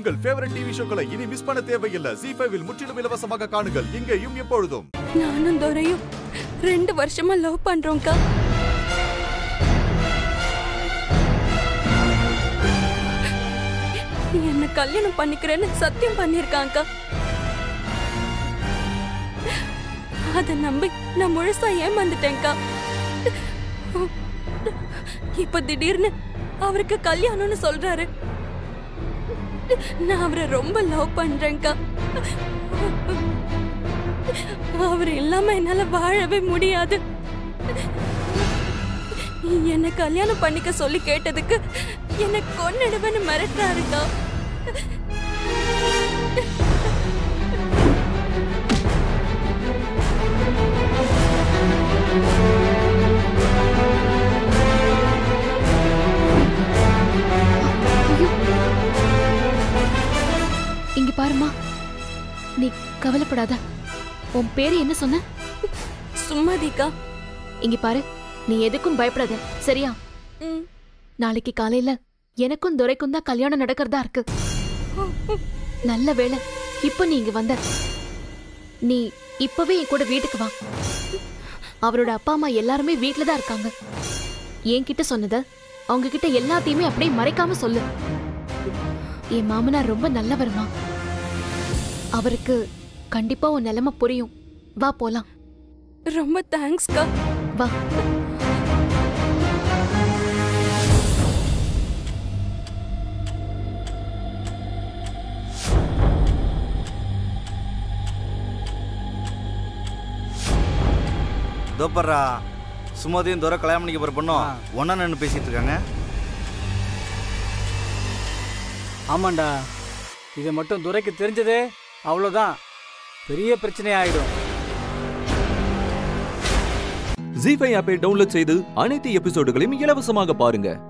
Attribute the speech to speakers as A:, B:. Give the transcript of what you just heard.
A: உங்கள் favourite TV ஷோக்களை இனி miss பண்ண தேவையில்லை ஜி ஃபைவில் முற்றிலும் இலவசமாக காணுங்கள் இங்கேயும் எப்பொழுதும்
B: நானும் துரையும் ரெண்டு வருஷமா லவ் பண்றோம்க்கா என்ன கல்யாணம் பண்ணிக்கிறேன்னு சத்தியம் பண்ணிருக்காங்கக்கா அத நம்பி நான் முழுசா ஏமாந்துட்டேன்க்கா இப்ப திடீர்னு அவருக்கு கல்யாணம்னு சொல்றாரு நான் அவரை ரொம்ப லவ் பண்றேன்க்கா அவர் இல்லாம என்னால வாழவே முடியாது என்ன கல்யாணம் பண்ணிக்க சொல்லி கேட்டதுக்கு என்ன கொன்னிடுவேன்னு மிரட்டுறாருக்கா
C: இங்க பாருமா நீ கவலைப்படாத உன் பேரு என்ன சொன்ன
B: சும்மாதிக்கா
C: இங்க பாரு நீ எதுக்கும் பயப்படாத சரியா
B: ம்
C: நாளைக்கு காலையில எனக்கும் துரைக்கும் தான் கல்யாணம் நடக்கிறதா இருக்கு நல்ல வேளை இப்ப நீ இங்க வந்த நீ இப்பவே என் கூட வீட்டுக்கு வா அவரோட அப்பா அம்மா எல்லாருமே வீட்ல தான் இருக்காங்க என்கிட்ட சொன்னத அவங்க கிட்ட எல்லாத்தையுமே அப்படியே மறைக்காம சொல்லு என் மாமனார் ரொம்ப நல்லவருமா அவருக்கு கண்டிப்பா உன் நிலைமை புரியும் வா போலாம்
B: ரொம்ப தேங்க்ஸ்க்கா
C: வா
D: தோப்பர்ரா சுமதியும் துரை கல்யாணம் பண்ணிக்க போற பொண்ணும் ஒன்னா நின்று பேசிட்டு இருக்காங்க
E: ஆமாண்டா இது மட்டும் துரைக்கு தெரிஞ்சதே அவ்வளோதான் பெரிய பிரச்சனை ஆயிடும்
F: ஜி ஃபைவ் ஆப்பை டவுன்லோட் செய்து அனைத்து எபிசோடுகளையும் இலவசமாக பாருங்க